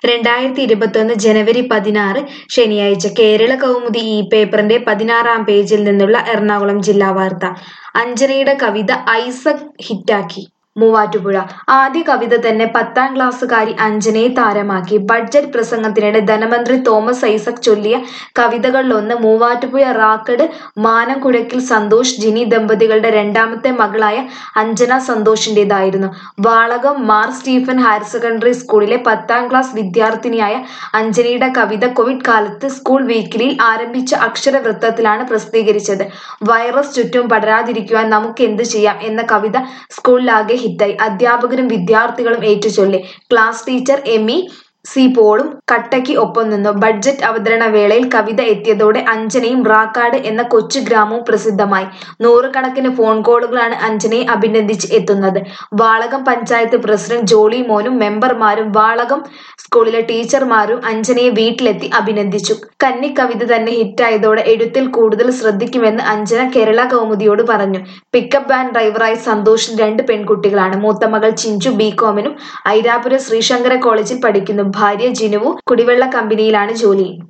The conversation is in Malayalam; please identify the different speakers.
Speaker 1: രണ്ടായിരത്തി ഇരുപത്തൊന്ന് ജനുവരി പതിനാറ് ശനിയാഴ്ച കേരള കൗമുദി ഈ പേപ്പറിന്റെ പതിനാറാം പേജിൽ നിന്നുള്ള എറണാകുളം ജില്ലാ വാർത്ത അഞ്ജനയുടെ കവിത ഐസക് ഹിറ്റാക്കി മൂവാറ്റുപുഴ ആദ്യ കവിത തന്നെ പത്താം ക്ലാസ്സുകാരി അഞ്ജനയെ താരമാക്കി ബഡ്ജറ്റ് പ്രസംഗത്തിനിടെ ധനമന്ത്രി തോമസ് ഐസക് ചൊല്ലിയ കവിതകളിലൊന്ന് മൂവാറ്റുപുഴ റാക്കഡ് മാനംകുഴക്കിൽ സന്തോഷ് ജിനി ദമ്പതികളുടെ രണ്ടാമത്തെ മകളായ അഞ്ജന സന്തോഷിന്റേതായിരുന്നു Valakom Mar Stephen higher secondary സ്കൂളിലെ പത്താം ക്ലാസ് വിദ്യാർത്ഥിനിയായ അഞ്ജനയുടെ കവിത കോവിഡ് കാലത്ത് സ്കൂൾ വീക്കിലിയിൽ ആരംഭിച്ച അക്ഷരവൃത്തത്തിലാണ് പ്രസിദ്ധീകരിച്ചത് വൈറസ് ചുറ്റും പടരാതിരിക്കുവാൻ നമുക്ക് എന്ത് ചെയ്യാം എന്ന കവിത സ്കൂളിലാകെ ഹിറ്റായി അധ്യാപകരും വിദ്യാർത്ഥികളും ഏറ്റുചൊല്ലി ക്ലാസ് ടീച്ചർ എമി സി പോളും കട്ടയ്ക്ക് ഒപ്പം നിന്നു ബഡ്ജറ്റ് അവതരണ വേളയിൽ കവിത എത്തിയതോടെ അഞ്ജനയും റാക്കാട് എന്ന കൊച്ചു ഗ്രാമവും പ്രസിദ്ധമായി നൂറുകണക്കിന് ഫോൺ കോളുകളാണ് അഞ്ജനയെ അഭിനന്ദിച്ച് എത്തുന്നത് വാളകം പഞ്ചായത്ത് പ്രസിഡന്റ് ജോളി മോനും മെമ്പർമാരും വാളകം സ്കൂളിലെ ടീച്ചർമാരും അഞ്ജനയെ വീട്ടിലെത്തി അഭിനന്ദിച്ചു കന്നി കവിത തന്നെ ഹിറ്റായതോടെ എഴുത്തിൽ കൂടുതൽ ശ്രദ്ധിക്കുമെന്ന് അഞ്ജന കേരള കൗമുദിയോട് പറഞ്ഞു പിക്കപ്പ് വാൻ ഡ്രൈവറായി സന്തോഷിന് രണ്ട് പെൺകുട്ടികളാണ് മൂത്ത മകൾ ചിഞ്ചു ബി കോമിനും ഐരാപുരം ശ്രീശങ്കര കോളേജിൽ പഠിക്കുന്നു ഭാര്യ ജിനുവും കുടിവെള്ള കമ്പനിയിലാണ് ജോലി